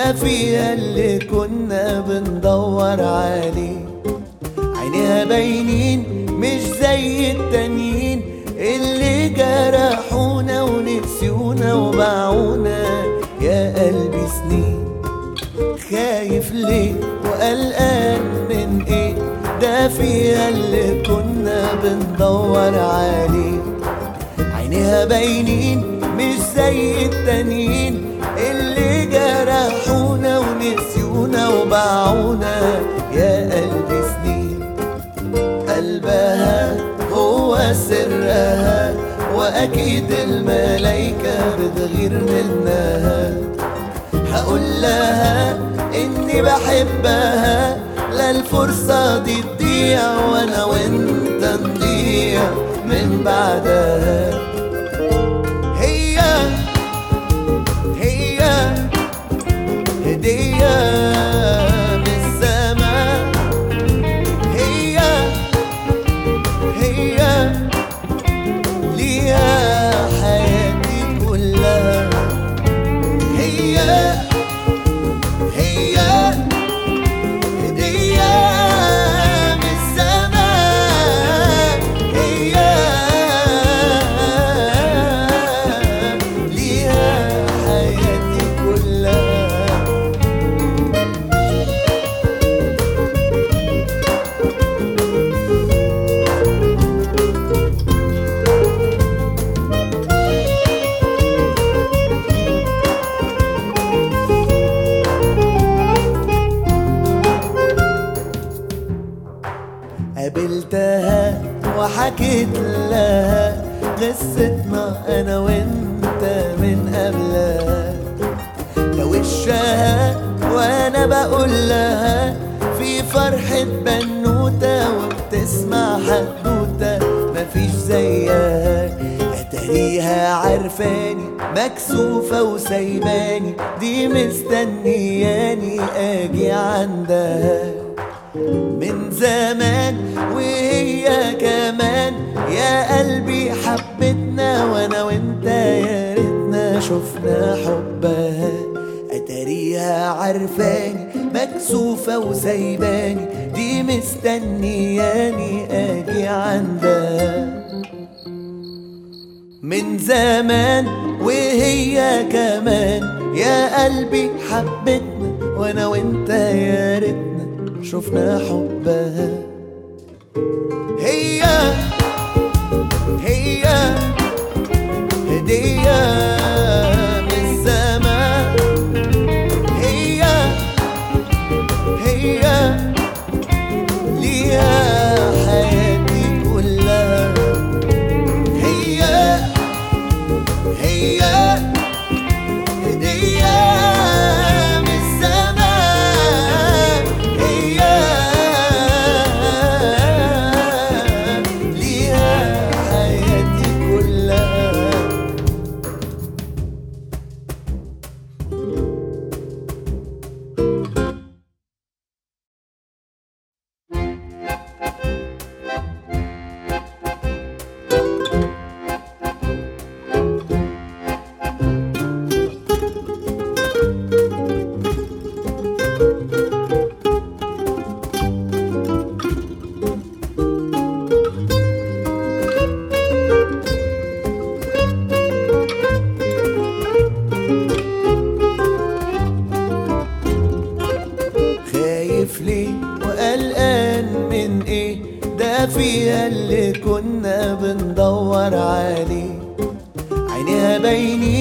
ده فيها اللي كنا بندور عليه عينيها باينين مش زي التانيين اللي جرحونا ونسيونا وباعونا يا قلبي سنين خايف ليه وقلقان من ايه ده فيها اللي كنا بندور عليه عينيها باينين مش زي التانيين اللي جرحونا ونسيونا وباعونا يا قلبي سنين قلبها هو سرها واكيد الملايكة بتغير منها هقول لها اني بحبها لا الفرصة دي تضيع وانا وانت نضيع من بعدها هي هي هدية من السماء هي هي ليها حياتي كلها هي هي هدية من السماء هي ليها حياتي كلها قابلتها وحكيت لها قصتنا انا وانت من قبلها ده وشها وانا بقول لها في فرحة بنوتة وبتسمع حدوتة مفيش زيها اتاريها عارفاني مكسوفة وسايباني دي مستنياني اجي عندها من زمان وهي كمان يا قلبي حبتنا وانا وانت يا ريتنا شفنا حبها اتاريها عارفاني مكسوفة وسايباني دي مستنياني اجي عندها من زمان وهي كمان يا قلبي حبتنا وانا وانت يا ريتنا شفنا حبها هي هي هدية من السماء هي هي ليها حياتي كلها هي هي هدية من السماء هي ليها حياتي كلها خايف ليه وقلقان من ايه ده فيها اللي كنا بندور عليه عينيها باينين